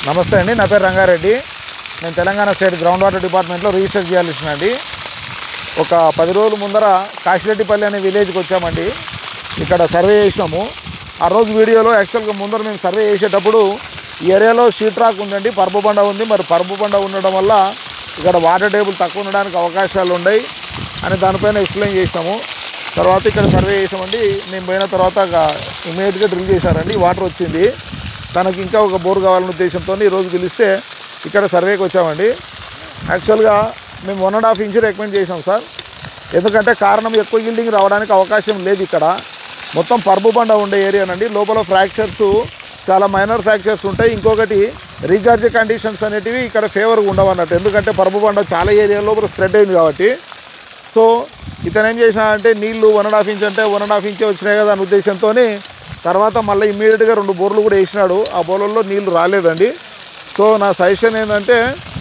నమస్తే అండి నా పేరు రంగారెడ్డి నేను తెలంగాణ స్టేట్ గ్రౌండ్ వాటర్ డిపార్ట్మెంట్లో రిజిస్టర్ చేయాల్సిన అండి ఒక పది రోజుల ముందర కాశిరెడ్డిపల్లి అనే విలేజ్కి వచ్చామండి ఇక్కడ సర్వే చేసినాము ఆ రోజు వీడియోలో యాక్చువల్గా ముందర మేము సర్వే చేసేటప్పుడు ఈ ఏరియాలో షీట్ రాక్ ఉందండి పరుపు బండ ఉంది మరి పరుపు బండ ఉండడం వల్ల ఇక్కడ వాటర్ టేబుల్ తక్కువ ఉండడానికి అవకాశాలు ఉన్నాయి అని దానిపైన ఎక్స్ప్లెయిన్ చేసినాము తర్వాత ఇక్కడ సర్వే చేసామండి మేము పోయిన తర్వాత ఇమీడియట్గా డ్రిల్ చేశారండి వాటర్ వచ్చింది తనకి ఇంకా ఒక బోర్ కావాలనే ఉద్దేశంతో ఈరోజు పిలిస్తే ఇక్కడ సర్వేకి వచ్చామండి యాక్చువల్గా మేము one and half inch recommend చేసాం సార్ ఎందుకంటే కారణం ఎక్కువ గిల్డింగ్ రావడానికి అవకాశం లేదు ఇక్కడ మొత్తం పరుపు బండ ఉండే ఏరియానండి లోపల ఫ్రాక్చర్స్ చాలా మైనర్ ఫ్రాక్చర్స్ ఉంటాయి ఇంకొకటి రీఛార్జ్ కండిషన్స్ అనేటివి ఇక్కడ ఫేవర్గా ఉండవు అన్నట్టు ఎందుకంటే పరుపు బండ చాలా ఏరియా లోపల స్ప్రెడ్ అయింది కాబట్టి సో ఇతను ఏం చేసినాడంటే నీళ్లు వన్ అండ్ హాఫ్ ఇంచ్ అంటే వన్ అండ్ హాఫ్ ఇంచే వచ్చినాయి కదా అనే ఉద్దేశంతో తర్వాత మళ్ళీ ఇమ్మీడియట్గా రెండు బోర్లు కూడా వేసినాడు ఆ బోర్లలో నీళ్లు రాలేదండి సో నా సజెషన్ ఏంటంటే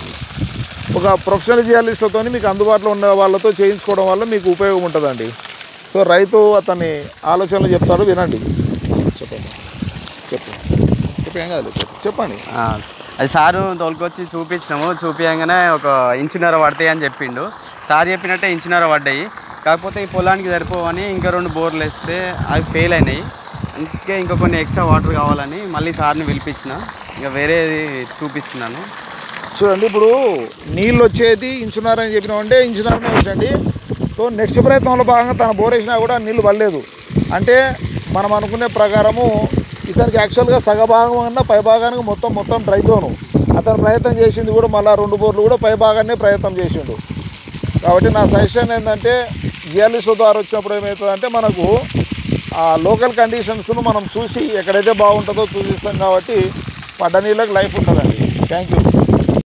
ఒక ప్రొఫెషనల్ జియాలజిస్ట్లతో మీకు అందుబాటులో ఉన్న వాళ్ళతో చేయించుకోవడం వల్ల మీకు ఉపయోగం ఉంటుందండి సో రైతు అతని ఆలోచనలు చెప్తాడు వినండి చెప్పండి చెప్పు చెప్పేం కాదు చెప్పు చెప్పండి ఆ, అది సారు తోలుకొచ్చి చూపించినాము చూపించగానే ఒక ఇంచున్నర పడతాయి అని చెప్పిండు సార్ చెప్పినట్టే ఇంచున్నర పడ్డాయి కాకపోతే ఈ పొలానికి సరిపోవని ఇంకా రెండు బోర్లు వేస్తే అవి ఫెయిల్ అయినాయి అందుకే ఇంకా కొన్ని ఎక్స్ట్రా వాటర్ కావాలని మళ్ళీ సార్ని పిలిపించిన ఇంకా వేరేది చూపిస్తున్నాను చూడండి ఇప్పుడు నీళ్ళు వచ్చేది ఇంచున్నారు అని చెప్పినామంటే ఇంచున్నారనే వచ్చండి సో నెక్స్ట్ ప్రయత్నంలో భాగంగా తన బోర్ వేసినా కూడా నీళ్ళు పడలేదు అంటే మనం అనుకునే ప్రకారము ఇతనికి యాక్చువల్గా సగభాగం అన్న పై భాగానికి మొత్తం మొత్తం డ్రై జోను అతను ప్రయత్నం చేసింది కూడా మళ్ళీ రెండు బోర్లు కూడా పై భాగాన్నే ప్రయత్నం చేసిండు కాబట్టి నా సజెషన్ ఏంటంటే జియాలిస్ట్ ద్వారా వచ్చినప్పుడు ఏమవుతుందంటే మనకు ఆ లోకల్ కండిషన్స్ను మనం చూసి ఎక్కడైతే బాగుంటుందో చూసిస్తాం కాబట్టి పడ్డ నీళ్ళకి లైఫ్ ఉంటుందండి థ్యాంక్ యూ